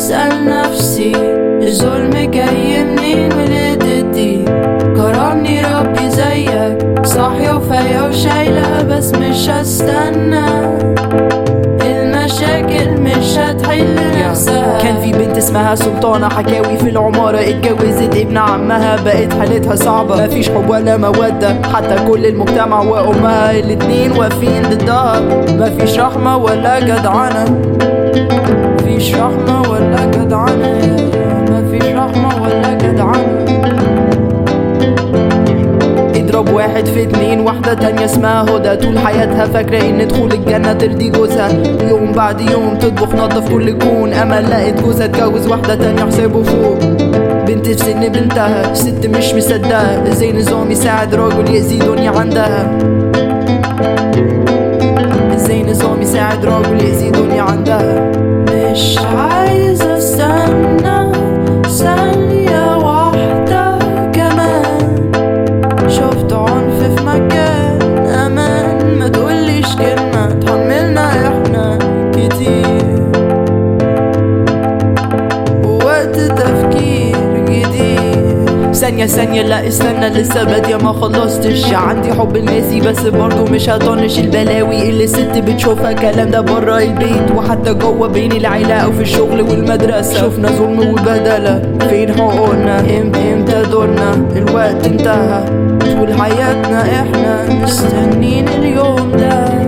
بسأل نفسي الظلم جاي منين ولاد دي كرمني ربي زيك صاحية وفايقة وشايلة بس مش هستنى المشاكل مش هتحل نفسها كان في بنت اسمها سلطانة حكاوي في العمارة اتجوزت ابن عمها بقت حالتها صعبة مفيش حب ولا مودة حتى كل المجتمع وأمها الاتنين واقفين ضدها مفيش رحمة ولا جدعنة مفيش رحمة ولا جدعنة مفيش رحمة ولا جدعنة اضرب واحد في اتنين واحدة تانية اسمها هدى طول حياتها فاكرة ان دخول الجنة ترضي جوزها يوم بعد يوم تطبخ نضف كل كون امل لقت جوزها اتجوز واحدة تانية حسابه فوق بنت في سن بنتها ست مش مصدقة ازاي نظام يساعد راجل يأذي دنيا عندها ازاي نظام يساعد راجل يأذي دنيا عندها مش عايزة استنى ثانية واحدة كمان شفت عنف في مكان أمان ما تقوليش كلمة تحملنا احنا كتير وقت تفكير جديد ثانية ثانية لا استنى لسه بادية ما خلصتش عندي حب الماسي بس برضو مش هطنش البلاوي اللي الست بتشوفها الكلام ده برا البيت وحتى جوه بين العيلة او في الشغل والمدرسة شفنا ظلم وبهدلة فين حقوقنا إم- امتى دورنا الوقت انتهى طول حياتنا احنا مستنين اليوم ده